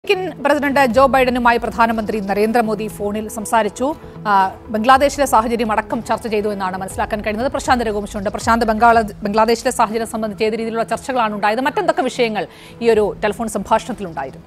American president Joe ബൈഡനുമായി പ്രധാനമന്ത്രി നരേന്ദ്രമോദി ഫോണിൽ സംസാരിച്ചു ആ, ബംഗ്ലാദേശിലെ സാഹചര്യം അടക്കം ചർച്ച ചെയ്തു എന്നാണ് മനസ്സിലാക്കാൻ കഴിയുന്നത് പ്രശാന്ത് രഘുവംശമുണ്ട് പ്രശാന്ത് ബംഗാള ബംഗ്ലാദേശിലെ സാഹചര്യം സംബന്ധിച്ച് ഏത് രീതിയിലുള്ള ചർച്ചകളാണ് ഉണ്ടായത് മറ്റെന്തൊക്കെ വിഷയങ്ങൾ ഈ ഒരു ടെലിഫോൺ സംഭാഷണത്തിലുണ്ടായിരുന്നു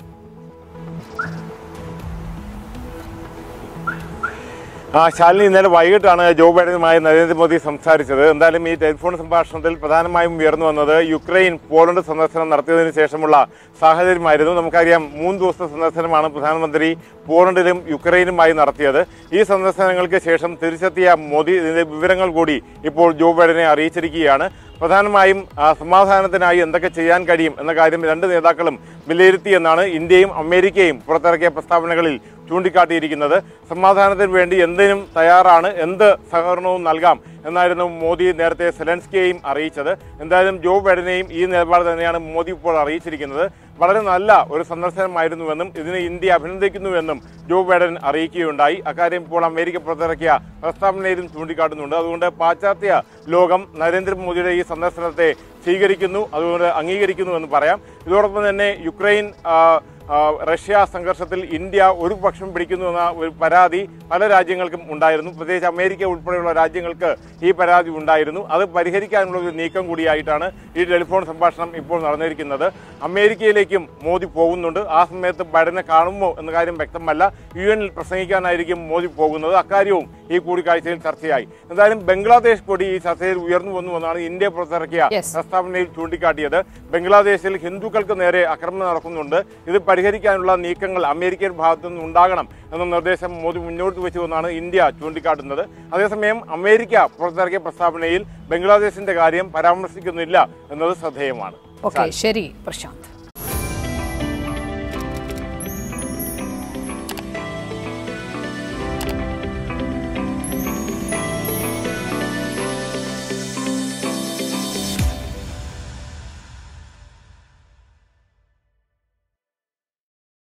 ആ ശാലിനി ഇന്നലെ വൈകിട്ടാണ് ജോ ബൈഡനുമായി നരേന്ദ്രമോദി സംസാരിച്ചത് എന്തായാലും ഈ ടെലിഫോൺ സംഭാഷണത്തിൽ പ്രധാനമായും ഉയർന്നു വന്നത് യുക്രൈൻ പോളണ്ട് സന്ദർശനം നടത്തിയതിനു ശേഷമുള്ള സാഹചര്യമായിരുന്നു നമുക്കറിയാം മൂന്ന് ദിവസത്തെ സന്ദർശനമാണ് പ്രധാനമന്ത്രി പോളണ്ടിലും യുക്രൈനുമായി നടത്തിയത് ഈ സന്ദർശനങ്ങൾക്ക് ശേഷം തിരിച്ചെത്തിയ മോദി ഇതിന്റെ വിവരങ്ങൾ കൂടി ഇപ്പോൾ ജോ ബൈഡനെ അറിയിച്ചിരിക്കുകയാണ് പ്രധാനമായും ആ, സമാധാനത്തിനായി എന്തൊക്കെ ചെയ്യാൻ കഴിയും എന്ന കാര്യം രണ്ട് നേതാക്കളും വിലയിരുത്തി എന്നാണ് ഇന്ത്യയും അമേരിക്കയും പുറത്തിറക്കിയ പ്രസ്താവനകളിൽ ചൂണ്ടിക്കാട്ടിയിരിക്കുന്നത് സമാധാനത്തിന് വേണ്ടി എന്തിനും തയ്യാറാണ് എന്ത് സഹകരണവും നൽകാം എന്നായിരുന്നു മോദി നേരത്തെ സെലൻസ്കിയെയും അറിയിച്ചത് എന്തായാലും ജോ ബൈഡനെയും ഈ നിലപാട് തന്നെയാണ് മോദി ഇപ്പോൾ അറിയിച്ചിരിക്കുന്നത് വളരെ നല്ല ഒരു സന്ദർശനമായിരുന്നുവെന്നും ഇതിനെ ഇന്ത്യ അഭിനന്ദിക്കുന്നുവെന്നും ജോ ബൈഡൻ അറിയിക്കുകയുണ്ടായി അക്കാര്യം ഇപ്പോൾ അമേരിക്ക പുറത്തിറക്കിയ പ്രസ്താവനയിലും ചൂണ്ടിക്കാട്ടുന്നുണ്ട് അതുകൊണ്ട് പാശ്ചാത്യ ലോകം നരേന്ദ്രമോദിയുടെ ഈ സന്ദർശനത്തെ സ്വീകരിക്കുന്നു അതുകൊണ്ട് അംഗീകരിക്കുന്നു എന്ന് പറയാം ഇതോടൊപ്പം തന്നെ യുക്രൈൻ ആ, ആ, റഷ്യ സംഘർഷത്തിൽ ഇന്ത്യ ഒരു പക്ഷം പിടിക്കുന്നു എന്ന ഒരു പരാതി പല രാജ്യങ്ങൾക്കും ഉണ്ടായിരുന്നു പ്രത്യേകിച്ച് അമേരിക്ക ഉൾപ്പെടെയുള്ള രാജ്യങ്ങൾക്ക് ഈ പരാതി ഉണ്ടായിരുന്നു അത് പരിഹരിക്കാനുള്ള ഒരു നീക്കം കൂടിയായിട്ടാണ് ഈ ടെലിഫോൺ സംഭാഷണം ഇപ്പോൾ നടന്നിരിക്കുന്നത് അമേരിക്കയിലേക്കും മോദി പോകുന്നുണ്ട് ആ സമയത്ത് ബൈഡനെ കാണുമോ എന്ന കാര്യം വ്യക്തമല്ല യു എനിൽ പ്രസംഗിക്കാനായിരിക്കും മോദി പോകുന്നത് അക്കാര്യവും ഈ കൂടിക്കാഴ്ചയിൽ ചർച്ചയായി എന്തായാലും ബംഗ്ലാദേശ് കൂടി ഈ ചർച്ചയിൽ ഉയർന്നു വന്നു എന്നാണ് ഇന്ത്യ പുറത്തിറക്കിയ Yes. പ്രസ്താവനയിൽ ചൂണ്ടിക്കാട്ടിയത് ബംഗ്ലാദേശിൽ ഹിന്ദുക്കൾക്ക് നേരെ ആക്രമണം നടക്കുന്നുണ്ട് ഇത് പരിഹരിക്കാനുള്ള നീക്കങ്ങൾ അമേരിക്കൻ ഭാഗത്തു നിന്ന് ഉണ്ടാകണം എന്ന നിർദ്ദേശം മോദി മുന്നോട്ട് വെച്ചു എന്നാണ് ഇന്ത്യ ചൂണ്ടിക്കാട്ടുന്നത് അതേസമയം അമേരിക്ക പുറത്തിറക്കിയ പ്രസ്താവനയിൽ ബംഗ്ലാദേശിന്റെ കാര്യം പരാമർശിക്കുന്നില്ല എന്നത് ശ്രദ്ധേയമാണ് ഓക്കെ ശരി പ്രശാന്ത്